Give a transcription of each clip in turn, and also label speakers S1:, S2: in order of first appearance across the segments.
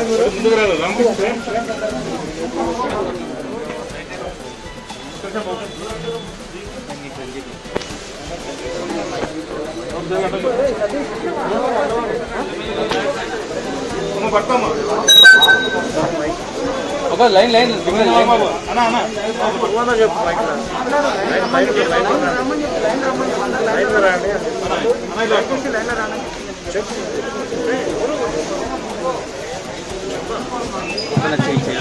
S1: ముందుకు రాదు రామకృష్ణ అమ్మ పట్టుకోమ్మా
S2: ఒక లైన్ లైన్ సిగ్నల్ లైన్
S1: బాబు అన్న అన్న అన్న ఇట్లా పట్టుకో.
S2: చేయి చేయి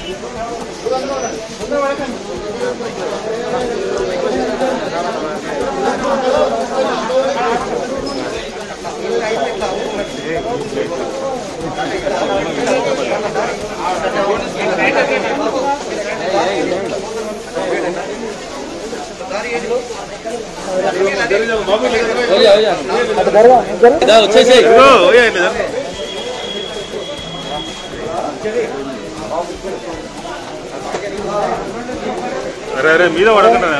S1: బాబు ఇట్లా జరగ.
S2: ఓయా ఓయా ఇదా వచ్చేసేయ్
S1: ఇదిగో, ఓయ్ ఇట్లా జరగ. అరే అరే మీద పడకుండా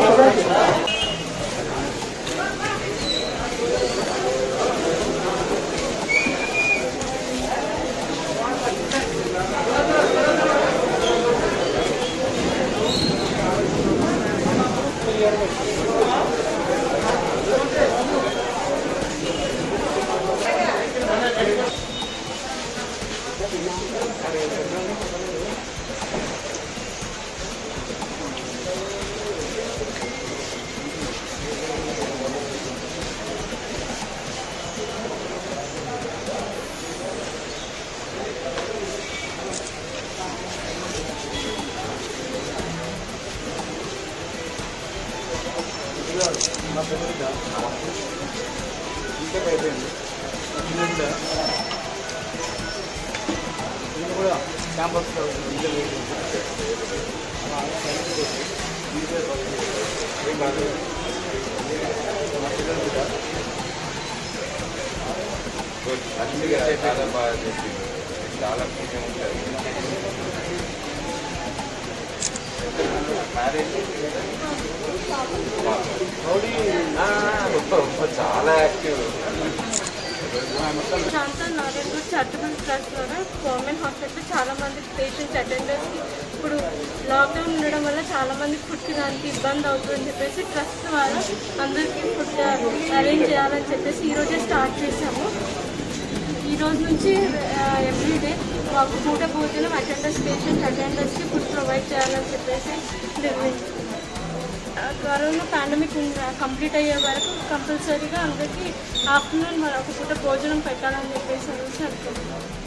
S3: చాలా బాగా చేసింది చాలా పూజ ఉంటుంది చాలా active
S4: Shanta Narayanguda charitable trust ద్వారా గవర్నమెంట్ హాస్పిటల్ చాలా మంది పేషెంట్స్ అటెండర్స్కి ఇప్పుడు లాక్డౌన్ ఉండడం వల్ల చాలా మంది ఫుడ్కి దానికి ఇబ్బంది అవుతుందని చెప్పేసి ట్రస్ట్ ద్వారా అందరికీ ఫుడ్ అరేంజ్ చేయాలని చెప్పేసి ఈరోజే స్టార్ట్ చేసాము ఈ రోజు నుంచి ఎవ్రీడే మాకు పూట భోజనం అటెండర్స్ పేషెంట్ అటెండర్స్కి ఫుడ్ ప్రొవైడ్ చేయాలని చెప్పేసి నిర్ణయించుకున్నాం ఆ, కరోనా పాండమిక్ కంప్లీట్ అయ్యే వరకు కంపల్సరీగా అందరికీ ఆఫ్టర్నూన్ మరి ఒక పూట భోజనం పెట్టాలని చెప్పేసి అనేసి అనుకుంటున్నాం